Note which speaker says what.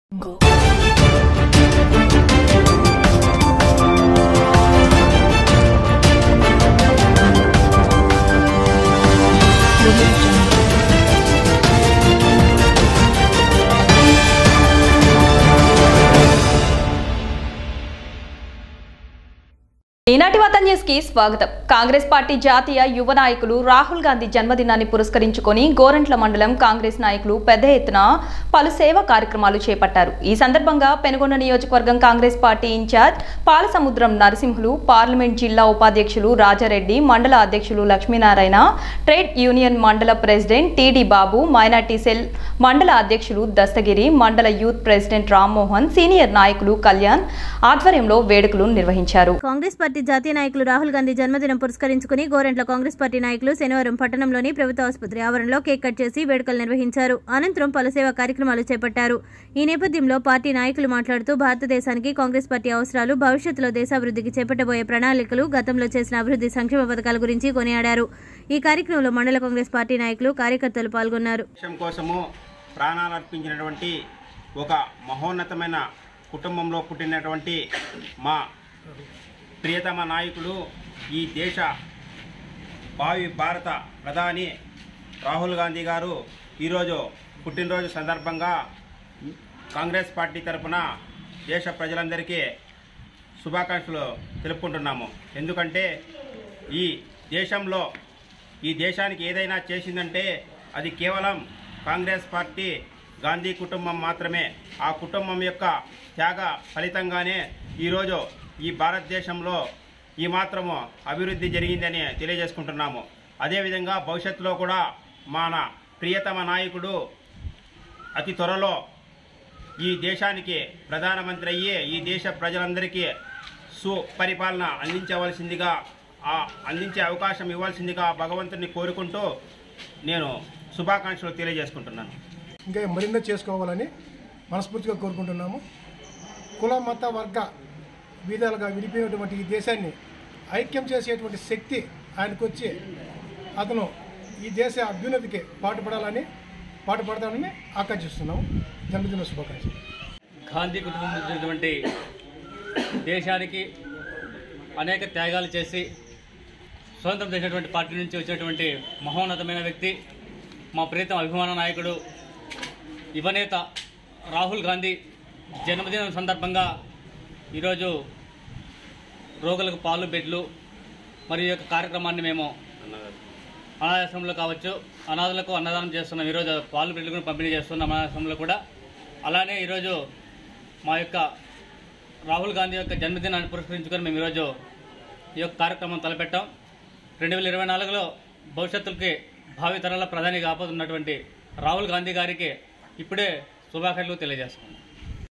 Speaker 1: ఈనాటి వార్త న్యూస్ కి స్వాగతం కాంగ్రెస్ పార్టీ జాతీయ యువ నాయకులు రాహుల్ గాంధీ జన్మదినాన్ని పురస్కరించుకొని గోరంట్ల మండలం కాంగ్రెస్ నాయకులు పెద్ద ఎత్తున పలు సేవా కార్యక్రమాలు చేపట్టారు ఈ సందర్భంగా పెనుగొండ నియోజకవర్గం Congress party incharge Palasamudram Narasimhulu parliament జిల్లా ఉపాధ్యక్షులు రాజారెడ్డి మండల అధ్యక్షులు లక్ష్మీనారాయణ ట్రేడ్ యూనియన్ మండల president TD Babu minority cell మండల అధ్యక్షులు దస్తగిరి మండల యూత్ ప్రెసిడెంట్ రామ్మోహన్ సీనియర్ నాయకులు కళ్యాణ్ ఆధ్వర్యంలో వేడుకలు నిర్వహించారు
Speaker 2: కాంగ్రెస్ పార్టీ జాతీయ నాయకులు రాహుల్ గాంధీ జన్మదినం పురస్కరించుకుని గోరెంట్ల కాంగ్రెస్ పార్టీ నాయకులు శనివారం పట్టణంలోని ప్రభుత్వ ఆసుపత్రి ఆవరణలో కేక్ కట్ చేసి వేడుకలు నిర్వహించారు అనంతరం పలు సేవా కార్యక్రమాలు చేపట్టారు ఈ నేపథ్యంలో పార్టీ నాయకులు మాట్లాడుతూ భారతదేశానికి కాంగ్రెస్ పార్టీ అవసరాలు భవిష్యత్తులో దేశాభివృద్ధికి చేపట్టబోయే ప్రణాళికలు గతంలో చేసిన అభివృద్ధి సంక్షేమ పథకాల గురించి కొనియాడారు ఈ కార్యక్రమంలో మండల కాంగ్రెస్ పార్టీ నాయకులు కార్యకర్తలు పాల్గొన్నారు
Speaker 3: దేశం కోసము ప్రాణాలు అర్పించినటువంటి ఒక మహోన్నతమైన కుటుంబంలో పుట్టినటువంటి మా ప్రియతమ నాయకులు ఈ దేశ భావి భారత ప్రధాని రాహుల్ గాంధీ గారు ఈరోజు పుట్టినరోజు సందర్భంగా కాంగ్రెస్ పార్టీ తరఫున దేశ ప్రజలందరికీ శుభాకాంక్షలు తెలుపుకుంటున్నాము ఎందుకంటే ఈ దేశంలో ఈ దేశానికి ఏదైనా చేసిందంటే అది కేవలం కాంగ్రెస్ పార్టీ గాంధీ కుటుంబం మాత్రమే ఆ కుటుంబం యొక్క త్యాగ ఫలితంగానే ఈరోజు ఈ భారతదేశంలో ఈ మాత్రము అభివృద్ధి జరిగిందని తెలియజేసుకుంటున్నాము అదేవిధంగా భవిష్యత్తులో కూడా మన ప్రియతమ నాయకుడు అతి త్వరలో ఈ దేశానికి ప్రధానమంత్రి అయ్యి ఈ దేశ ప్రజలందరికీ సుపరిపాలన అందించవలసిందిగా ఆ అందించే అవకాశం ఇవ్వాల్సిందిగా భగవంతుని కోరుకుంటూ నేను శుభాకాంక్షలు తెలియజేసుకుంటున్నాను
Speaker 4: ఇంకా మరింత చేసుకోవాలని మనస్ఫూర్తిగా కోరుకుంటున్నాము కుల మత వర్గ విధాలుగా విడిపోయినటువంటి ఈ దేశాన్ని ఐక్యం చేసేటువంటి శక్తి ఆయనకు వచ్చి అతను ఈ దేశ అభ్యున్నతికి పాటుపడాలని పాటుపడతానని ఆకాంక్షిస్తున్నాము జన్మదిన శుభాకాంక్షలు
Speaker 5: గాంధీ కుటుంబం చెందినటువంటి దేశానికి అనేక త్యాగాలు చేసి స్వతంత్రం చేసినటువంటి పార్టీ నుంచి వచ్చినటువంటి మహోన్నతమైన వ్యక్తి మా ప్రీతం అభిమాన నాయకుడు యువనేత రాహుల్ గాంధీ జన్మదినం సందర్భంగా ఈరోజు రోగులకు పాలు బెడ్లు మరియు ఈ యొక్క కార్యక్రమాన్ని మేము అనాథాశ్రమంలో కావచ్చు అనాథులకు అన్నదానం చేస్తున్నాం ఈరోజు పాలు బెడ్లు కూడా పంపిణీ చేస్తున్నాం అనాథాశ్రమంలో కూడా అలానే ఈరోజు మా యొక్క రాహుల్ గాంధీ యొక్క జన్మదినాన్ని పురస్కరించుకొని మేము ఈరోజు ఈ యొక్క కార్యక్రమం తలపెట్టాం రెండు వేల ఇరవై నాలుగులో భవిష్యత్తుకి భావి తరాల ప్రధాని కాబోతున్నటువంటి రాహుల్ గాంధీ గారికి ఇప్పుడే శుభాకాంక్షలు తెలియజేస్తున్నాం